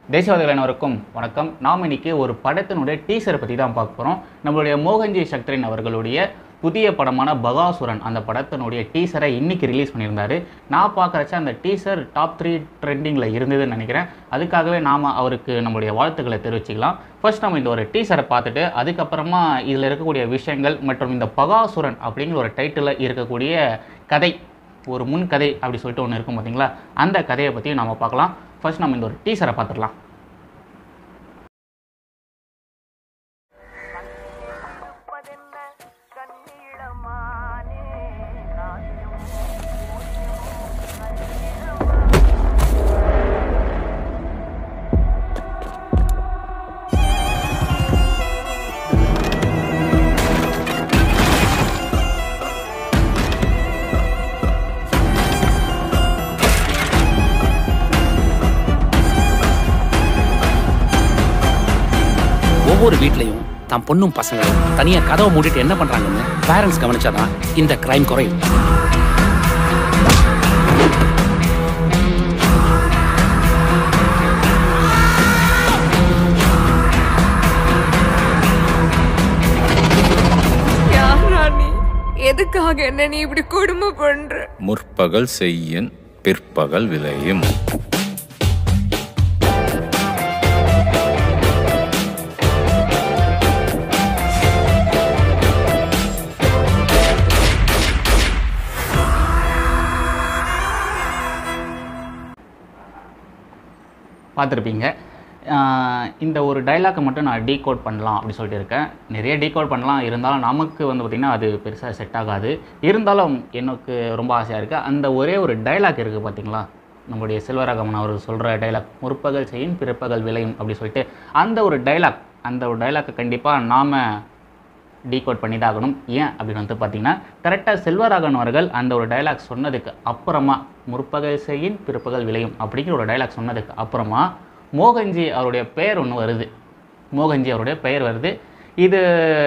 தேசியவாதிகள் அனைவருக்கும் வணக்கம் நாம் இன்னைக்கு ஒரு படத்தினுடைய டீசரை பற்றி தான் பார்க்க போகிறோம் நம்மளுடைய மோகன்ஜி சக்திரன் அவர்களுடைய புதிய படமான பகாசுரன் அந்த படத்தினுடைய டீசரை இன்னைக்கு ரிலீஸ் பண்ணியிருந்தாரு நான் பார்க்குறச்ச அந்த டீசர் டாப் த்ரீ ட்ரெண்டிங்கில் இருந்ததுன்னு நினைக்கிறேன் அதுக்காகவே நாம் அவருக்கு நம்மளுடைய வாழ்த்துக்களை தெரிவிச்சுக்கலாம் ஃபர்ஸ்ட் நம்ம இந்த ஒரு டீசரை பார்த்துட்டு அதுக்கப்புறமா இதில் இருக்கக்கூடிய விஷயங்கள் மற்றும் இந்த பகாசுரன் அப்படிங்கிற ஒரு டைட்டிலில் இருக்கக்கூடிய கதை ஒரு முன் கதை அப்படி சொல்லிட்டு ஒன்று இருக்கும் பார்த்தீங்களா அந்த கதையை பற்றி நம்ம பார்க்கலாம் ஃபர்ஸ்ட் நம்ம இந்த ஒரு டீசரை பார்த்துடலாம் இருப்பதென்ன கண்ணீளமானே ராஜ்யம் ஒவ்வொரு வீட்லயும் தான் பொண்ணும் பசங்களும் தனியா கதவை மூடிட்டு என்ன பண்றாங்கன்னு பேரண்ட்ஸ் கவனிச்சாதான் இந்த கிரைம் குறையும் யாரா நீ எதுக்காக என்ன நீ இப்படி கொடுமை பண்ற முற்பகல் செய்யின் பிற்பகல் விளையும் பார்த்துருப்பீங்க ஆஹ் இந்த ஒரு டைலாக்கை மட்டும் நான் டீகோட் பண்ணலாம் அப்படி சொல்லிட்டு இருக்கேன் நிறைய டீகோட் பண்ணலாம் இருந்தாலும் நமக்கு வந்து பார்த்திங்கன்னா அது பெருசாக செட் ஆகாது இருந்தாலும் எனக்கு ரொம்ப ஆசையாக இருக்குது அந்த ஒரே ஒரு டைலாக் இருக்குது பார்த்தீங்களா நம்முடைய செல்வராகவன் அவர் சொல்கிற டைலாக் முற்பகல் செய்யும் பிற்பகல் விளையும் அப்படி சொல்லிட்டு அந்த ஒரு டைலாக் அந்த ஒரு டைலாக்கை கண்டிப்பாக நாம் டீகோட் பண்ணி தான் ஆகணும் ஏன் அப்படின்னு வந்து பார்த்தீங்கன்னா கரெக்டாக செல்வராகவன் அவர்கள் அந்த ஒரு டைலாக் சொன்னதுக்கு அப்புறமா முற்பகல் செய்யின் பிற்பகல் விளையும் அப்படிங்கிற ஒரு டைலாக் சொன்னதுக்கு அப்புறமா மோகன்ஜி அவருடைய பெயர் ஒன்று வருது மோகன்ஜி அவருடைய பெயர் வருது இது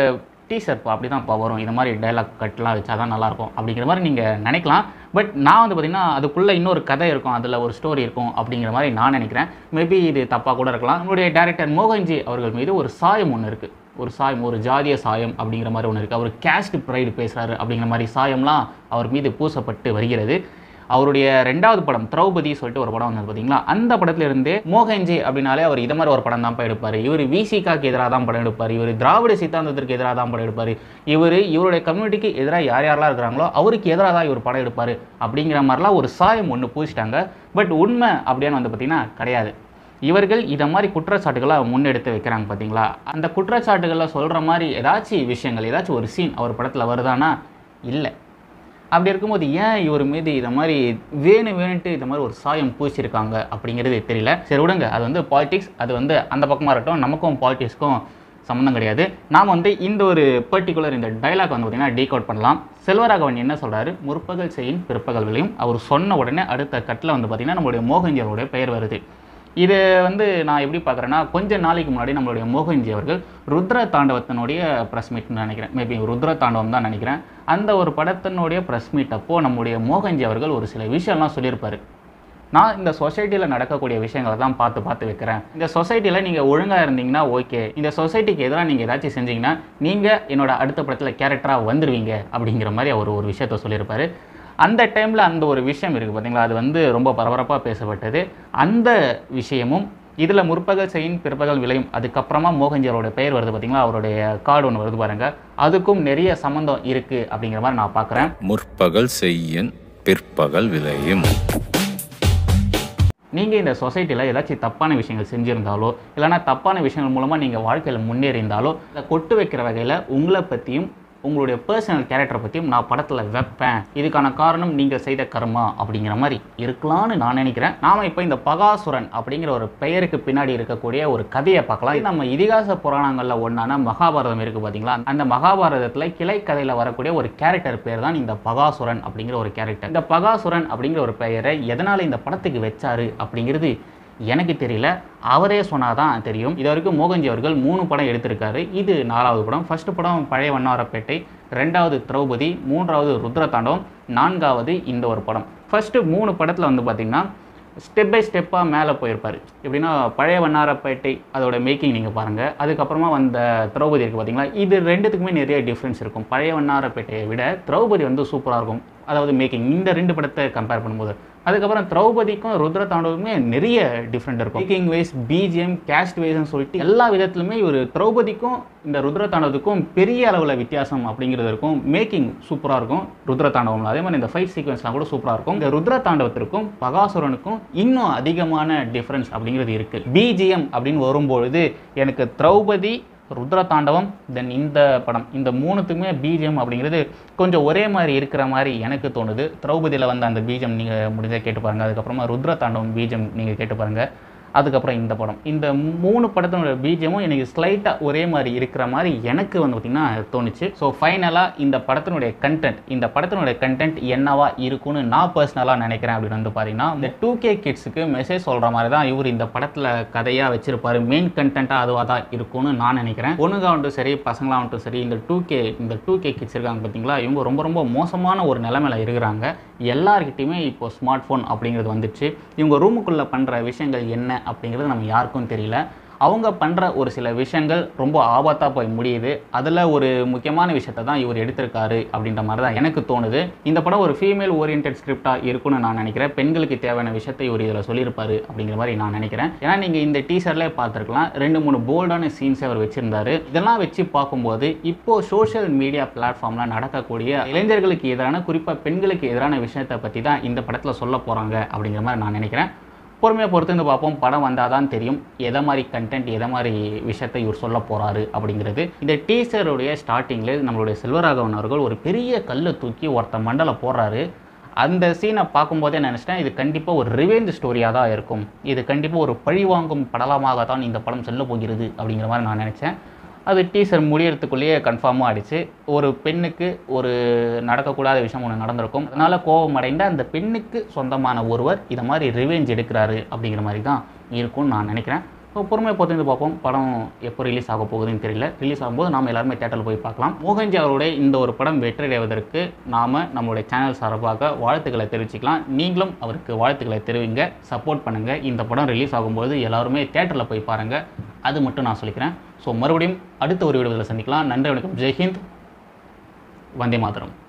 டீசர் அப்படி தான் இப்போ வரும் இந்த மாதிரி டைலாக் கட்லாம் வச்சா தான் நல்லாயிருக்கும் அப்படிங்கிற மாதிரி நீங்கள் நினைக்கலாம் பட் நான் வந்து பார்த்திங்கன்னா அதுக்குள்ளே இன்னொரு கதை இருக்கும் அதில் ஒரு ஸ்டோரி இருக்கும் அப்படிங்கிற மாதிரி நான் நினைக்கிறேன் மேபி இது தப்பாக கூட இருக்கலாம் நம்மளுடைய டேரக்டர் மோகன்ஜி அவர்கள் மீது ஒரு சாயம் ஒன்று இருக்குது ஒரு சாயம் ஒரு ஜாதிய சாயம் அப்படிங்கிற மாதிரி ஒன்று இருக்குது அவர் கேஸ்ட் ப்ரைடு பேசுகிறாரு அப்படிங்கிற மாதிரி சாயம்லாம் அவர் மீது பூசப்பட்டு வருகிறது அவருடைய ரெண்டாவது படம் திரௌபதி சொல்லிட்டு ஒரு படம் வந்தது பார்த்தீங்களா அந்த படத்துல இருந்தே மோகன்ஜி அப்படின்னாலே அவர் இதை மாதிரி ஒரு படம் தான் எடுப்பார் இவர் விசிகாக்கு எதிராக தான் படம் எடுப்பார் இவர் திராவிட சித்தாந்தத்திற்கு எதிராக தான் படம் எடுப்பார் இவர் இவருடைய கம்யூனிட்டிக்கு எதிராக யார் யாரெல்லாம் இருக்கிறாங்களோ அவருக்கு எதிராக தான் இவர் படம் எடுப்பார் அப்படிங்கிற மாதிரிலாம் ஒரு சாயம் ஒன்று பூசிட்டாங்க பட் உண்மை அப்படின்னு வந்து பார்த்தீங்கன்னா கிடையாது இவர்கள் இதை மாதிரி குற்றச்சாட்டுகளை முன்னெடுத்து வைக்கிறாங்க பார்த்தீங்களா அந்த குற்றச்சாட்டுகளில் சொல்கிற மாதிரி ஏதாச்சும் விஷயங்கள் ஏதாச்சும் ஒரு சீன் அவர் படத்தில் வருதானா இல்லை அப்படி இருக்கும்போது ஏன் இவர் மீது இதை மாதிரி வேணும் வேணுன்ட்டு இந்த மாதிரி ஒரு சாயம் பூசியிருக்காங்க அப்படிங்கிறது தெரியல சரி விடுங்க அது வந்து பாலிடிக்ஸ் அது வந்து அந்த பக்கமாக இருக்கட்டும் நமக்கும் பாலிடிக்ஸ்க்கும் சம்மந்தம் கிடையாது நாம் வந்து இந்த ஒரு பர்டிகுலர் இந்த டைலாக் வந்து பார்த்திங்கன்னா டீகோட் பண்ணலாம் செல்வராகவன் என்ன சொல்கிறாரு முற்பகல் செய்யும் பிற்பகல் விளையும் அவர் சொன்ன உடனே அடுத்த கட்டில் வந்து பார்த்திங்கன்னா நம்மளுடைய மோகன்ஜி அவருடைய பெயர் வருது இது வந்து நான் எப்படி பார்க்குறேன்னா கொஞ்ச நாளைக்கு முன்னாடி நம்மளுடைய மோகன்ஜி அவர்கள் ருத்ர தாண்டவத்தினுடைய ப்ரெஸ் மீட்னு நினைக்கிறேன் மேபி ருத்ர தாண்டவம் தான் நினைக்கிறேன் அந்த ஒரு படத்தினுடைய ப்ரெஸ் மீட் அப்போது நம்முடைய மோகன்ஜி அவர்கள் ஒரு சில விஷயம்லாம் சொல்லியிருப்பார் நான் இந்த சொசைட்டியில் நடக்கக்கூடிய விஷயங்களை தான் பார்த்து பார்த்து வைக்கிறேன் இந்த சொசைட்டியில் நீங்கள் ஒழுங்காக இருந்தீங்கன்னா ஓகே இந்த சொசைட்டிக்கு எதிராக நீங்கள் ஏதாச்சும் செஞ்சீங்கன்னா நீங்கள் என்னோட அடுத்த படத்தில் கேரக்டராக வந்துடுவீங்க அப்படிங்கிற மாதிரி அவர் ஒரு விஷயத்த சொல்லியிருப்பாரு அந்த டைமில் அந்த ஒரு விஷயம் இருக்குது பார்த்தீங்களா அது வந்து ரொம்ப பரபரப்பாக பேசப்பட்டது அந்த விஷயமும் இதில் முற்பகல் செய்யும் பிற்பகல் விளையும் அதுக்கப்புறமா மோகன்ஜி அவருடைய பெயர் வருது பார்த்தீங்களா அவருடைய கார்டு ஒன்று வருது பாருங்க அதுக்கும் நிறைய சம்மந்தம் இருக்குது அப்படிங்கிற மாதிரி நான் பார்க்குறேன் முற்பகல் செய்யின் பிற்பகல் விளையும் நீங்கள் இந்த சொசைட்டியில் ஏதாச்சும் தப்பான விஷயங்கள் செஞ்சுருந்தாலோ இல்லைனா தப்பான விஷயங்கள் மூலமாக நீங்கள் வாழ்க்கையில் முன்னேறியிருந்தாலோ இதை கொட்டு வைக்கிற வகையில் உங்களை பற்றியும் உங்களுடைய பர்சனல் கேரக்டரை பற்றியும் நான் படத்தில் வைப்பேன் இதுக்கான காரணம் நீங்கள் செய்த கர்மா அப்படிங்கிற மாதிரி இருக்கலாம்னு நான் நினைக்கிறேன் நாம இப்போ இந்த பகாசுரன் அப்படிங்கிற ஒரு பெயருக்கு பின்னாடி இருக்கக்கூடிய ஒரு கதையை பார்க்கலாம் இது நம்ம இதிகாச புராணங்களில் ஒன்றான மகாபாரதம் இருக்குது பார்த்தீங்களா அந்த மகாபாரதத்தில் கிளை கதையில் வரக்கூடிய ஒரு கேரக்டர் பேர் தான் இந்த பகாசுரன் அப்படிங்கிற ஒரு கேரக்டர் இந்த பகாசுரன் அப்படிங்கிற ஒரு பெயரை எதனால் இந்த படத்துக்கு வச்சாரு அப்படிங்கிறது எனக்கு தெரியல அவரே சொன்னாதான் தெரியும் இது வரைக்கும் மோகன்ஜி அவர்கள் மூணு படம் எடுத்திருக்காரு இது நாலாவது படம் ஃபர்ஸ்ட் படம் பழைய வண்ணாரப்பேட்டை ரெண்டாவது திரௌபதி மூன்றாவது ருத்ர தாண்டவம் நான்காவது இந்த ஒரு படம் ஃபர்ஸ்ட் மூணு படத்தில் வந்து பார்த்திங்கன்னா ஸ்டெப் பை ஸ்டெப்பாக மேலே போயிருப்பார் எப்படின்னா பழைய வண்ணாரப்பேட்டை அதோட மேக்கிங் நீங்கள் பாருங்கள் அதுக்கப்புறமா வந்த திரௌபதி இருக்குது பார்த்தீங்களா இது ரெண்டுத்துக்குமே நிறைய டிஃப்ரென்ஸ் இருக்கும் பழைய வண்ணாரப்பேட்டையை விட திரௌபதி வந்து சூப்பராக இருக்கும் அதாவது மேக்கிங் இந்த ரெண்டு படத்தை கம்பேர் பண்ணும்போது அதுக்கப்புறம் திரௌபதிக்கும் ருத்ர தாண்டவுக்குமே நிறைய டிஃப்ரெண்ட் இருக்கும் மேக்கிங் வைஸ் பிஜிஎம் கேஸ்ட் வைஸ்னு சொல்லிட்டு எல்லா விதத்துலையுமே ஒரு திரௌபதிக்கும் இந்த ருத்ர தாண்டவத்துக்கும் பெரிய அளவில் வித்தியாசம் அப்படிங்கிறது இருக்கும் மேக்கிங் சூப்பராக இருக்கும் ருத்ர தாண்டவம்ல அதே மாதிரி இந்த ஃபைட் சீக்வன்ஸ்லாம் கூட சூப்பராக இருக்கும் இந்த ருத்ர தாண்டவத்திற்கும் பகாசுரனுக்கும் இன்னும் அதிகமான டிஃப்ரென்ஸ் அப்படிங்கிறது இருக்குது பிஜிஎம் அப்படின்னு வரும்பொழுது எனக்கு திரௌபதி ருத்ர தாண்டவம் தென் இந்த படம் இந்த மூணுத்துக்குமே பிஜிஎம் அப்படிங்கிறது கொஞ்சம் ஒரே மாதிரி இருக்கிற மாதிரி எனக்கு தோணுது திரௌபதியில் வந்த அந்த பீஜம் நீங்கள் முடிஞ்சால் கேட்டு பாருங்கள் அதுக்கப்புறமா ருத்ர தாண்டவம் பீஜம் நீங்கள் கேட்டு பாருங்கள் அதுக்கப்புறம் இந்த படம் இந்த மூணு படத்தோட பீஜமும் எனக்கு ஸ்லைட்டாக ஒரே மாதிரி இருக்கிற மாதிரி எனக்கு வந்து பார்த்திங்கன்னா தோணுச்சு ஸோ ஃபைனலாக இந்த படத்தினுடைய கண்டென்ட் இந்த படத்தினுடைய கண்டென்ட் என்னவா இருக்கும்னு நான் பர்சனலாக நினைக்கிறேன் அப்படின்னு வந்து பார்த்தீங்கன்னா இந்த டூ கே கிட்ஸுக்கு மெசேஜ் சொல்கிற மாதிரி தான் இவர் இந்த படத்தில் கதையாக வச்சிருப்பாரு மெயின் கண்டென்ட்டாக அதுவாக தான் இருக்கும்னு நான் நினைக்கிறேன் பொண்ணுகாகட்டும் சரி பசங்களாகட்டும் சரி இந்த டூ கே இந்த டூ கே கிட்ஸ் இருக்காங்க பார்த்தீங்களா இவங்க ரொம்ப ரொம்ப மோசமான ஒரு நிலைமையில இருக்கிறாங்க எல்லார்கிட்டையுமே இப்போ ஸ்மார்ட் ஃபோன் அப்படிங்கிறது வந்துச்சு இவங்க ரூமுக்குள்ளே பண்ணுற விஷயங்கள் என்ன அப்படிங்கிறது நம்ம யாருக்கும் தெரியல அவங்க பண்ணுற ஒரு சில விஷயங்கள் ரொம்ப ஆபத்தாக போய் முடியுது அதில் ஒரு முக்கியமான விஷயத்தை தான் இவர் எடுத்திருக்காரு அப்படின்ற மாதிரி தான் எனக்கு தோணுது இந்த படம் ஒரு ஃபீமேல் ஓரியன்ட் ஸ்கிரிப்டாக இருக்கும்னு நான் நினைக்கிறேன் பெண்களுக்கு தேவையான விஷயத்தை இவர் இதில் சொல்லியிருப்பாரு அப்படிங்கிற மாதிரி நான் நினைக்கிறேன் ஏன்னா நீங்கள் இந்த டீசர்லேயே பார்த்துருக்கலாம் ரெண்டு மூணு போல்டான சீன்ஸை அவர் வச்சிருந்தாரு இதெல்லாம் வச்சு பார்க்கும்போது இப்போ சோஷியல் மீடியா பிளாட்ஃபார்மில் நடக்கக்கூடிய இளைஞர்களுக்கு எதிரான குறிப்பாக பெண்களுக்கு எதிரான விஷயத்தை பற்றி தான் இந்த படத்தில் சொல்ல போகிறாங்க அப்படிங்கிற மாதிரி நான் நினைக்கிறேன் பொறுமையாக பொறுத்து வந்து பார்ப்போம் படம் வந்தால் தான் தெரியும் எதை மாதிரி கண்டென்ட் எதை மாதிரி விஷயத்தை இவர் சொல்ல போகிறாரு அப்படிங்கிறது இந்த டீசருடைய ஸ்டார்டிங்கில் நம்மளுடைய செல்வராகவன் அவர்கள் ஒரு பெரிய கல்லை தூக்கி ஒருத்த மண்டல போடுறாரு அந்த சீனை பார்க்கும்போதே நினச்சிட்டேன் இது கண்டிப்பாக ஒரு ரிவெஞ்ச் ஸ்டோரியாக தான் இருக்கும் இது கண்டிப்பாக ஒரு பழிவாங்கும் படலமாக தான் இந்த படம் செல்ல போகிறது அப்படிங்கிற மாதிரி நான் நினச்சேன் அது டீசர் முடியறதுக்குள்ளேயே கன்ஃபார்மாக ஆயிடுச்சு ஒரு பெண்ணுக்கு ஒரு நடக்கக்கூடாத விஷயம் ஒன்று நடந்திருக்கும் அதனால் கோபம் அடைந்த அந்த பெண்ணுக்கு சொந்தமான ஒருவர் இதை மாதிரி ரிவெஞ்ச் எடுக்கிறாரு அப்படிங்கிற மாதிரி தான் இருக்கும்னு நான் நினைக்கிறேன் ஸோ பொறுமையை பொறுத்து பார்ப்போம் படம் எப்போ ரிலீஸ் ஆக போகுதுன்னு தெரியல ரிலீஸ் ஆகும்போது நாம் எல்லாருமே தேட்டரில் போய் பார்க்கலாம் மோகன்ஜி அவருடைய இந்த ஒரு படம் வெற்றியடைவதற்கு நாம் நம்மளுடைய சேனல் சார்பாக வாழ்த்துக்களை தெரிவிச்சுக்கலாம் நீங்களும் அவருக்கு வாழ்த்துக்களை தெரிவிங்க சப்போர்ட் பண்ணுங்கள் இந்த படம் ரிலீஸ் ஆகும்போது எல்லாருமே தேட்டரில் போய் பாருங்கள் அது மட்டும் நான் சொல்லிக்கிறேன் ஸோ மறுபடியும் அடுத்த ஒரு வீடியோவில் சந்திக்கலாம் நன்றி வணக்கம் ஜெய்ஹிந்த் வந்தே மாதரம்